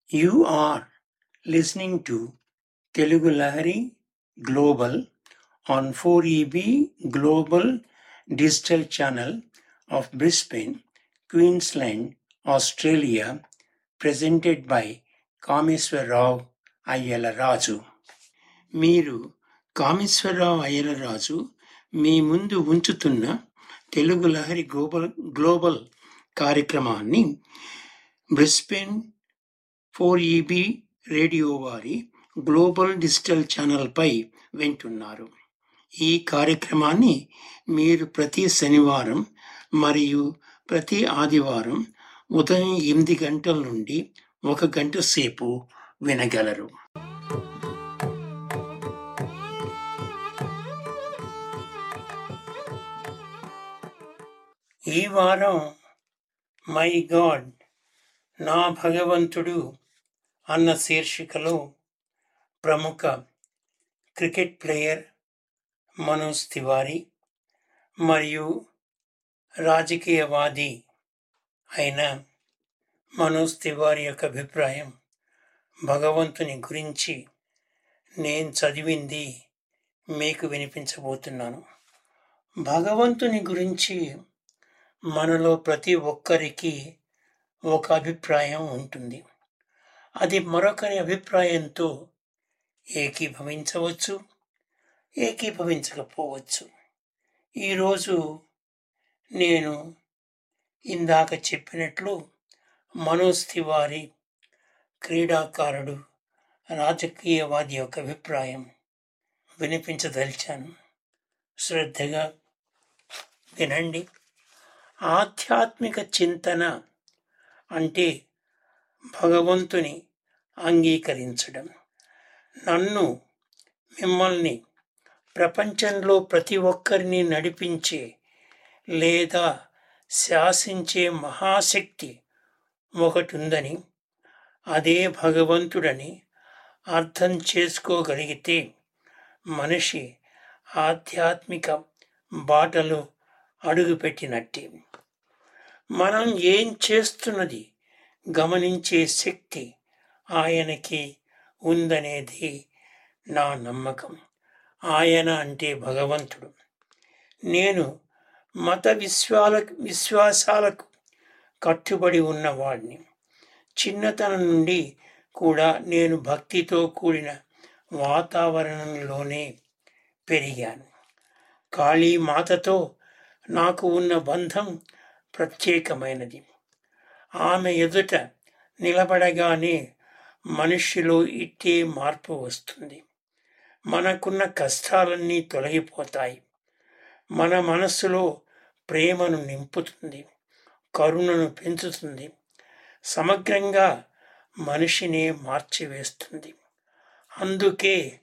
You are listening to Telugu Lahari Global on 4EB Global Digital Channel of Brisbane, Queensland, Australia, presented by Kameswara Rao అయ్యల రాజు మీరు కామేశ్వరరావు అయ్యల రాజు మీ ముందు ఉంచుతున్న Telugu Lahari global global కార్యక్రమాన్ని Brisbane four E B radio వారి global digital ఛానల్పై వింటున్నారు ఈ కార్యక్రమాన్ని మీరు ప్రతి శనివారం మరియు ప్రతి ఆదివారం ఉదయం ఎనిమిది గంటల నుండి ఒక గంట సేపు వినగలరు ఈ వారం మై గాడ్ నా భగవంతుడు అన్న శీర్షికలో ప్రముఖ క్రికెట్ ప్లేయర్ మనోజ్ తివారీ మరియు రాజకీయవాది అయిన మనోజ్ తివారీ యొక్క అభిప్రాయం భగవంతుని గురించి నేను చదివింది మీకు వినిపించబోతున్నాను భగవంతుని గురించి మనలో ప్రతి ఒక్కరికి ఒక అభిప్రాయం ఉంటుంది అది మరొకరి అభిప్రాయంతో ఏకీభవించవచ్చు ఏకీభవించకపోవచ్చు ఈరోజు నేను ఇందాక చెప్పినట్లు మనోజ్ తివారీ క్రీడాకారుడు రాజకీయవాది యొక్క అభిప్రాయం వినిపించదలిచాను శ్రద్ధగా వినండి ఆధ్యాత్మిక చింతన అంటే భగవంతుని అంగీకరించడం నన్ను మిమ్మల్ని ప్రపంచంలో ప్రతి ఒక్కరిని నడిపించే లేదా శాసించే మహాశక్తి ఒకటి ఉందని అదే భగవంతుడని అర్థం చేసుకోగలిగితే మనిషి ఆధ్యాత్మిక బాటలో అడుగుపెట్టినట్టే మనం ఏం చేస్తున్నది గమనించే శక్తి ఆయనకి ఉందనేది నా నమ్మకం ఆయన అంటే భగవంతుడు నేను మత విశ్వాల విశ్వాసాలకు కట్టుబడి ఉన్నవాడిని చిన్నతనం నుండి కూడా నేను భక్తితో కూడిన వాతావరణంలోనే పెరిగాను కాళీ మాతతో నాకు ఉన్న బంధం ప్రత్యేకమైనది ఆమె ఎదుట నిలబడగానే మనిషిలో ఇట్టే మార్పు వస్తుంది మనకున్న కష్టాలన్నీ తొలగిపోతాయి మన మనస్సులో ప్రేమను నింపుతుంది కరుణను పెంచుతుంది సమగ్రంగా మనిషిని మార్చివేస్తుంది అందుకే